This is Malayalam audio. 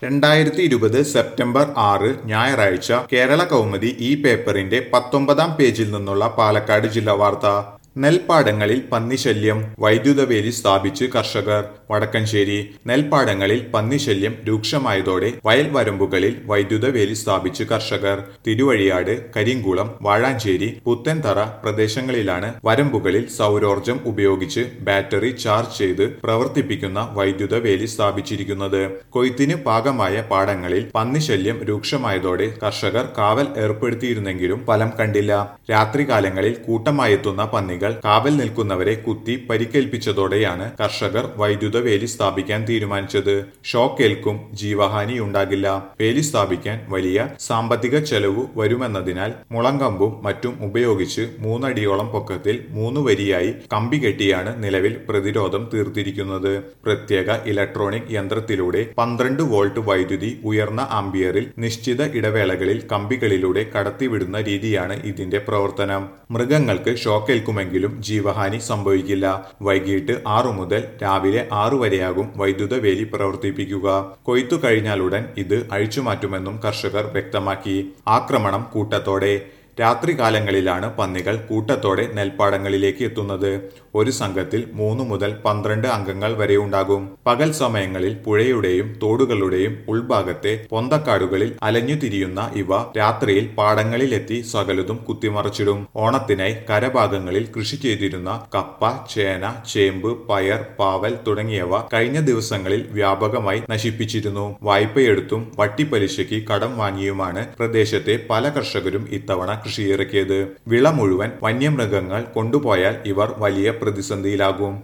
രണ്ടായിരത്തി ഇരുപത് സെപ്റ്റംബർ ആറ് ഞായറാഴ്ച കേരള കൗമുദി ഈ പേപ്പറിന്റെ പത്തൊമ്പതാം പേജിൽ നിന്നുള്ള പാലക്കാട് ജില്ലാ വാർത്ത നെൽപ്പാടങ്ങളിൽ പന്നിശല്യം വൈദ്യുതവേലി സ്ഥാപിച്ച് കർഷകർ വടക്കഞ്ചേരി നെൽപ്പാടങ്ങളിൽ പന്നിശല്യം രൂക്ഷമായതോടെ വയൽ വരമ്പുകളിൽ വൈദ്യുതവേലി സ്ഥാപിച്ച് കർഷകർ തിരുവഴിയാട് കരിങ്കുളം വാഴാഞ്ചേരി പുത്തൻതറ പ്രദേശങ്ങളിലാണ് വരമ്പുകളിൽ സൗരോർജം ഉപയോഗിച്ച് ബാറ്ററി ചാർജ് ചെയ്ത് പ്രവർത്തിപ്പിക്കുന്ന വൈദ്യുത വേലി സ്ഥാപിച്ചിരിക്കുന്നത് കൊയ്ത്തിന് പാകമായ പാടങ്ങളിൽ പന്നിശല്യം രൂക്ഷമായതോടെ കർഷകർ കാവൽ ഏർപ്പെടുത്തിയിരുന്നെങ്കിലും ഫലം കണ്ടില്ല രാത്രികാലങ്ങളിൽ കൂട്ടമായെത്തുന്ന പന്നികൾ കാവൽ നിൽക്കുന്നവരെ കുത്തി പരിക്കേൽപ്പിച്ചതോടെയാണ് കർഷകർ വൈദ്യുത വേലി സ്ഥാപിക്കാൻ തീരുമാനിച്ചത് ഷോക്കേൽക്കും ജീവഹാനി ഉണ്ടാകില്ല വേലി സ്ഥാപിക്കാൻ വലിയ സാമ്പത്തിക ചെലവ് വരുമെന്നതിനാൽ മുളങ്കമ്പും മറ്റും ഉപയോഗിച്ച് മൂന്നടിയോളം പൊക്കത്തിൽ മൂന്ന് വരിയായി കമ്പി കെട്ടിയാണ് നിലവിൽ പ്രതിരോധം തീർത്തിരിക്കുന്നത് പ്രത്യേക ഇലക്ട്രോണിക് യന്ത്രത്തിലൂടെ പന്ത്രണ്ട് വോൾട്ട് വൈദ്യുതി ഉയർന്ന ആംബിയറിൽ നിശ്ചിത ഇടവേളകളിൽ കമ്പികളിലൂടെ കടത്തിവിടുന്ന രീതിയാണ് ഇതിന്റെ പ്രവർത്തനം മൃഗങ്ങൾക്ക് ഷോക്കേൽക്കുമെങ്കിലും ജീവഹാനി സംഭവിക്കില്ല വൈകിട്ട് ആറു മുതൽ രാവിലെ ആറു വരെയാകും വൈദ്യുത വേലി പ്രവർത്തിപ്പിക്കുക കൊയ്ത്തു കഴിഞ്ഞാലുടൻ ഇത് അഴിച്ചുമാറ്റുമെന്നും കർഷകർ വ്യക്തമാക്കി ആക്രമണം കൂട്ടത്തോടെ രാത്രികാലങ്ങളിലാണ് പന്നികൾ കൂട്ടത്തോടെ നെൽപ്പാടങ്ങളിലേക്ക് എത്തുന്നത് ഒരു സംഘത്തിൽ മൂന്ന് മുതൽ പന്ത്രണ്ട് അംഗങ്ങൾ വരെ ഉണ്ടാകും പകൽ സമയങ്ങളിൽ പുഴയുടെയും തോടുകളുടെയും ഉൾഭാഗത്തെ പൊന്തക്കാടുകളിൽ അലഞ്ഞു തിരിയുന്ന ഇവ രാത്രിയിൽ പാടങ്ങളിലെത്തി സകലതും കുത്തിമറച്ചിടും ഓണത്തിനായി കരഭാഗങ്ങളിൽ കൃഷി ചെയ്തിരുന്ന കപ്പ ചേന ചേമ്പ് പയർ പാവൽ തുടങ്ങിയവ കഴിഞ്ഞ ദിവസങ്ങളിൽ വ്യാപകമായി നശിപ്പിച്ചിരുന്നു വായ്പയെടുത്തും വട്ടിപ്പലിശയ്ക്ക് കടം വാങ്ങിയുമാണ് പ്രദേശത്തെ പല കർഷകരും ഇത്തവണ കൃഷിയിറക്കിയത് വിള മുഴുവൻ വന്യമൃഗങ്ങൾ കൊണ്ടുപോയാൽ ഇവർ വലിയ പ്രതിസന്ധിയിലാകും